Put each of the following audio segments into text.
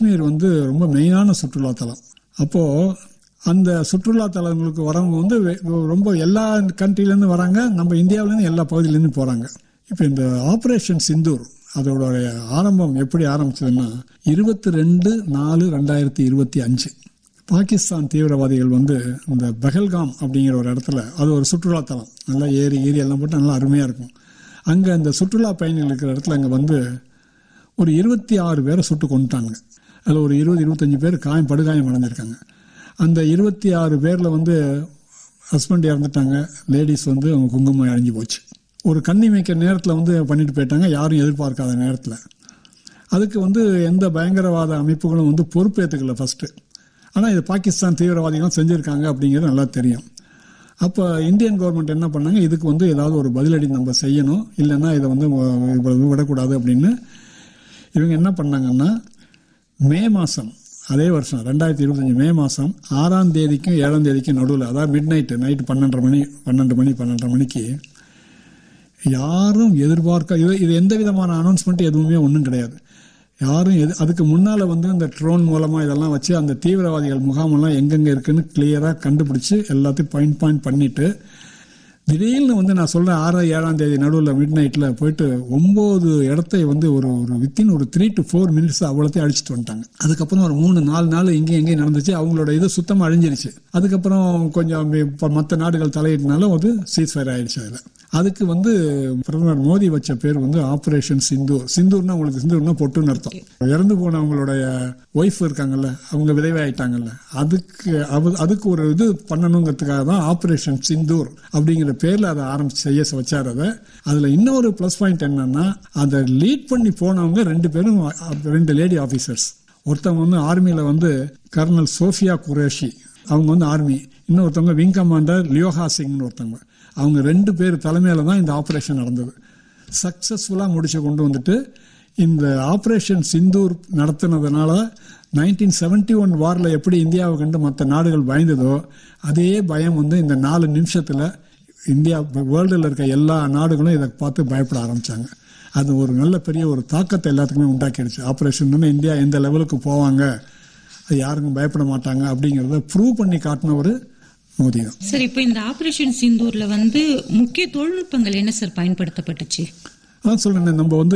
காஷ்மீர் வந்து ரொம்ப மெயினான சுற்றுலாத்தலம் அப்போது அந்த சுற்றுலா தலங்களுக்கு வரவங்க வந்து வெ- ரொம்ப எல்லா கண்ட்ரிலேருந்து வராங்க நம்ம இந்தியாவிலேருந்து எல்லா பகுதியிலேருந்து போகிறாங்க இப்போ இந்த ஆப்ரேஷன் சிந்தூர் அதோட ஆரம்பம் எப்படி ஆரம்பிச்சதுன்னா இருபத்தி ரெண்டு நாலு ரெண்டாயிரத்தி இருபத்தி அஞ்சு பாகிஸ்தான் தீவிரவாதிகள் வந்து இந்த பெஹல்காம் அப்படிங்கிற ஒரு இடத்துல அது ஒரு சுற்றுலாத்தலம் நல்லா ஏரி ஏரி எல்லாம் போட்டு நல்லா அருமையாக இருக்கும் அங்கே அந்த சுற்றுலா பயணிகள் இருக்கிற இடத்துல அங்கே வந்து ஒரு இருபத்தி ஆறு பேரை சுட்டு கொண்டுட்டாங்க அதில் ஒரு இருபது இருபத்தஞ்சி பேர் காயம் படுகாயம் அடைஞ்சிருக்காங்க அந்த இருபத்தி ஆறு பேரில் வந்து ஹஸ்பண்ட் இறந்துட்டாங்க லேடிஸ் வந்து அவங்க குங்குமம் அழிஞ்சு போச்சு ஒரு கண்ணி வைக்கிற நேரத்தில் வந்து பண்ணிட்டு போயிட்டாங்க யாரும் எதிர்பார்க்காத நேரத்தில் அதுக்கு வந்து எந்த பயங்கரவாத அமைப்புகளும் வந்து பொறுப்பேற்றுக்கல ஃபஸ்ட்டு ஆனால் இது பாகிஸ்தான் தீவிரவாதிகளும் செஞ்சுருக்காங்க அப்படிங்கிறது நல்லா தெரியும் அப்போ இந்தியன் கவர்மெண்ட் என்ன பண்ணாங்க இதுக்கு வந்து ஏதாவது ஒரு பதிலடி நம்ம செய்யணும் இல்லைன்னா இதை வந்து வ- இவ்வளவு விடக்கூடாது அப்படின்னு இவங்க என்ன பண்ணாங்கன்னா மே மாதம் அதே வருஷம் ரெண்டாயிரத்தி இருபத்தஞ்சி மே மாதம் ஆறாம் தேதிக்கும் ஏழாம் தேதிக்கும் நடுவில் அதாவது மிட் நைட்டு நைட்டு பன்னெண்டரை மணி பன்னெண்டு மணி பன்னெண்டரை மணிக்கு யாரும் எதிர்பார்க்க இது இது எந்த விதமான அனௌன்ஸ்மெண்ட் எதுவுமே ஒன்றும் கிடையாது யாரும் எது அதுக்கு முன்னால் வந்து அந்த ட்ரோன் மூலமாக இதெல்லாம் வச்சு அந்த தீவிரவாதிகள் முகாமெல்லாம் எங்கெங்கே இருக்குன்னு கிளியராக கண்டுபிடிச்சி எல்லாத்தையும் பாயிண்ட் பாயிண்ட் பண்ணிட்டு திடீர்னு வந்து நான் சொல்கிறேன் ஆறு ஏழாம் தேதி நடுவில் மிட் நைட்டில் போயிட்டு ஒம்பது இடத்தை வந்து ஒரு ஒரு வித்தின் ஒரு த்ரீ டு ஃபோர் மினிட்ஸ் அவ்வளோத்தையும் அழிச்சிட்டு வந்துட்டாங்க அதுக்கப்புறம் ஒரு மூணு நாலு நாள் இங்கேயும் எங்கேயும் நடந்துச்சு அவங்களோட இது சுத்தமாக அழிஞ்சிருச்சு அதுக்கப்புறம் கொஞ்சம் மற்ற நாடுகள் தலையிட்டனால வந்து சீஸ் ஃபயர் ஆயிடுச்சு அதில் அதுக்கு வந்து பிரதமர் மோடி வச்ச பேர் வந்து ஆபரேஷன் சிந்தூர் சிந்தூர்னா உங்களுக்கு சிந்தூர்னா பொட்டுன்னு அர்த்தம் இறந்து போனவங்களுடைய ஒய்ஃப் இருக்காங்கல்ல அவங்க விதவையாயிட்டாங்கல்ல அதுக்கு அவ அதுக்கு ஒரு இது பண்ணணுங்கிறதுக்காக தான் ஆபரேஷன் சிந்தூர் அப்படிங்கிற பேர்ல அதை ஆரம்பிச்சு செய்ய வச்சார் அதை அதுல இன்னொரு ப்ளஸ் பாயிண்ட் என்னன்னா அதை லீட் பண்ணி போனவங்க ரெண்டு பேரும் அ- ரெண்டு லேடி ஆஃபீஸர்ஸ் ஒருத்தவங்க வந்து ஆர்மியில வந்து கர்னல் சோஃபியா குரேஷி அவங்க வந்து ஆர்மி இன்னொருத்தவங்க விங் கமாண்டர் லியோஹா சிங்னு ஒருத்தவங்க அவங்க ரெண்டு பேர் தலைமையில தான் இந்த ஆப்ரேஷன் நடந்தது சக்ஸஸ்ஃபுல்லாக முடிச்சு கொண்டு வந்துட்டு இந்த ஆப்ரேஷன் சிந்தூர் நடத்தினதுனால நைன்டீன் செவன்டி ஒன் வாரில் எப்படி இந்தியாவை கண்டு மற்ற நாடுகள் பயந்ததோ அதே பயம் வந்து இந்த நாலு நிமிஷத்தில் இந்தியா வேர்ல்டில் இருக்க எல்லா நாடுகளும் இதை பார்த்து பயப்பட ஆரம்பிச்சாங்க அது ஒரு நல்ல பெரிய ஒரு தாக்கத்தை எல்லாத்துக்குமே உண்டாக்கிடுச்சு ஆப்ரேஷன் இந்தியா எந்த லெவலுக்கு போவாங்க அது யாருக்கும் பயப்பட மாட்டாங்க அப்படிங்கிறத ப்ரூவ் பண்ணி காட்டின ஒரு மோடி தான் சார் இப்போ இந்த ஆபரேஷன் சிந்தூர்ல வந்து முக்கிய தொழில்நுட்பங்கள் என்ன சார் பயன்படுத்தப்பட்டுச்சு அதான் சொல்றேன் நம்ம வந்து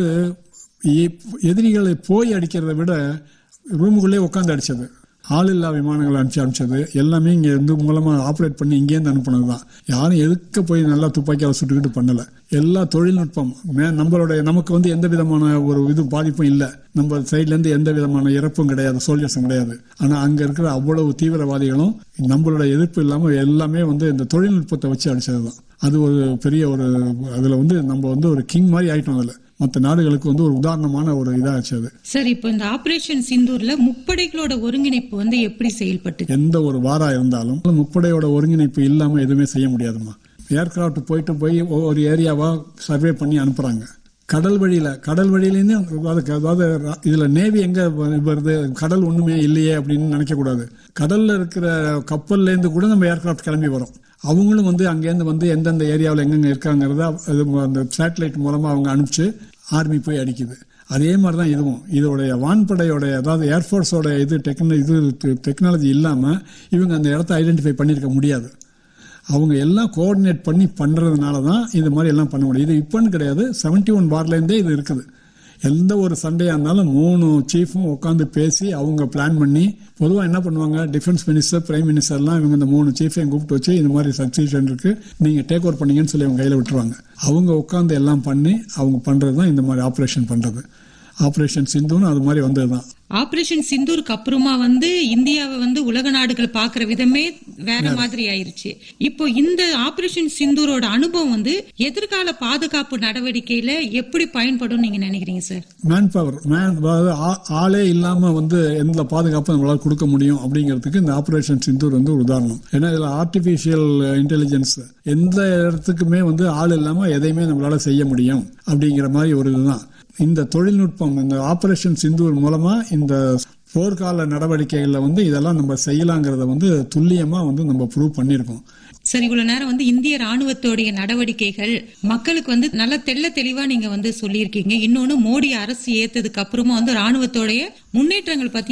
எ- எதிரிகளை போய் அடிக்கிறத விட ரூமுக்குள்ளே உட்காந்து அடிச்சது ஆளில்லா விமானங்கள் அனுப்பிச்சு அனுப்பிச்சது எல்லாமே இங்கே இருந்து மூலமாக ஆப்ரேட் பண்ணி இங்கேருந்து அனுப்புனது தான் யாரும் எதுக்க போய் நல்லா துப்பாக்கியால் சுட்டுக்கிட்டு பண்ணலை எல்லா தொழில்நுட்பம் மே நம்மளுடைய நமக்கு வந்து எந்த விதமான ஒரு இது பாதிப்பும் இல்லை நம்ம சைட்லேருந்து எந்த விதமான இறப்பும் கிடையாது சோல்ஜர்ஸும் கிடையாது ஆனால் அங்கே இருக்கிற அவ்வளவு தீவிரவாதிகளும் நம்மளோட எதிர்ப்பு இல்லாமல் எல்லாமே வந்து இந்த தொழில்நுட்பத்தை வச்சு அடிச்சது தான் அது ஒரு பெரிய ஒரு அதில் வந்து நம்ம வந்து ஒரு கிங் மாதிரி ஆயிட்டோம் அதில் மற்ற நாடுகளுக்கு வந்து ஒரு உதாரணமான ஒரு இதாச்சு அது சார் இப்போ இந்த ஆபரேஷன் சிந்தூர்ல முப்படைகளோட ஒருங்கிணைப்பு வந்து எப்படி செயல்பட்டுச்சு எந்த ஒரு வாரா இருந்தாலும் முப்படையோட ஒருங்கிணைப்பு இல்லாமல் எதுவுமே செய்ய முடியாதுமா ஏர்கிராஃப்ட் போயிட்டு போய் ஒரு ஏரியாவா சர்வே பண்ணி அனுப்புறாங்க கடல் வழியில கடல் வழியிலேருந்து அதாவது அதாவது ர- இதுல நேவி எங்க வ- வருது கடல் ஒண்ணுமே இல்லையே அப்படின்னு நினைக்க கூடாது கடல்ல இருக்கிற கப்பல்ல இருந்து கூட நம்ம ஏர்கிராஃப்ட் கிளம்பி வரோம் அவங்களும் வந்து அங்கேருந்து வந்து எந்தெந்த ஏரியாவில் எங்கெங்க இருக்காங்கிறத அது ம- அந்த சேட்டலைட் மூலமா அவங்க அனுப்பிச்சு ஆர்மி போய் அடிக்குது அதே மாதிரி தான் இதுவும் இதோடைய வான்படையோட அதாவது ஏர்ஃபோர்ஸோட இது டெக்ன இது டெக்னாலஜி இல்லாமல் இவங்க அந்த இடத்த ஐடென்டிஃபை பண்ணியிருக்க முடியாது அவங்க எல்லாம் கோஆர்டினேட் பண்ணி பண்ணுறதுனால தான் இந்த மாதிரி எல்லாம் பண்ண முடியும் இது இப்போன்னு கிடையாது செவன்டி ஒன் வார்லேருந்தே இது இருக்குது எந்த ஒரு சண்டையாக இருந்தாலும் மூணு சீஃபும் உட்காந்து பேசி அவங்க பிளான் பண்ணி பொதுவாக என்ன பண்ணுவாங்க டிஃபென்ஸ் மினிஸ்டர் பிரைம் மினிஸ்டர்லாம் இவங்க இந்த மூணு சீஃபையும் கூப்பிட்டு வச்சு இந்த மாதிரி சக்சீஷன் இருக்கு நீங்கள் டேக் ஓவர் பண்ணீங்கன்னு சொல்லி அவங்க கையில் விட்டுருவாங்க அவங்க உட்காந்து எல்லாம் பண்ணி அவங்க பண்ணுறது தான் இந்த மாதிரி ஆப்ரேஷன் பண்ணுறது ஆப்ரேஷன் சிந்துன்னு அது மாதிரி வந்தது தான் ஆபரேஷன் சிந்தூருக்கு அப்புறமா வந்து இந்தியாவை வந்து உலக நாடுகள் பாக்குற விதமே வேற மாதிரி ஆயிருச்சு இப்போ இந்த ஆபரேஷன் சிந்தூரோட அனுபவம் வந்து எதிர்கால பாதுகாப்பு நடவடிக்கையில எப்படி பயன்படும் நீங்க நினைக்கிறீங்க சார் மேன் பவர் மேன் அதாவது ஆ- ஆளே இல்லாம வந்து எந்த பாதுகாப்பு நம்மளால கொடுக்க முடியும் அப்படிங்கிறதுக்கு இந்த ஆபரேஷன் சிந்தூர் வந்து ஒரு உதாரணம் ஏன்னா இதுல ஆர்டிபிஷியல் இன்டெலிஜென்ஸ் எந்த இடத்துக்குமே வந்து ஆள் இல்லாம எதையுமே நம்மளால செய்ய முடியும் அப்படிங்கிற மாதிரி ஒரு இதுதான் இந்த தொழில்நுட்பம் இந்த ஆபரேஷன் சிந்தூர் மூலமா இந்த போர்க்கால நடவடிக்கைகளில் வந்து இதெல்லாம் நம்ம செய்யலாங்கிறத வந்து துல்லியமா வந்து நம்ம ப்ரூவ் பண்ணியிருக்கோம் சரி இவ்வளவு நேரம் வந்து இந்திய ராணுவத்தோடைய நடவடிக்கைகள் மக்களுக்கு வந்து நல்ல தெள்ள தெளிவா நீங்க வந்து சொல்லியிருக்கீங்க இன்னொன்னு மோடி அரசு ஏத்ததுக்கு அப்புறமா வந்து ராணுவத்தோடைய முன்னேற்றங்கள் பத்தி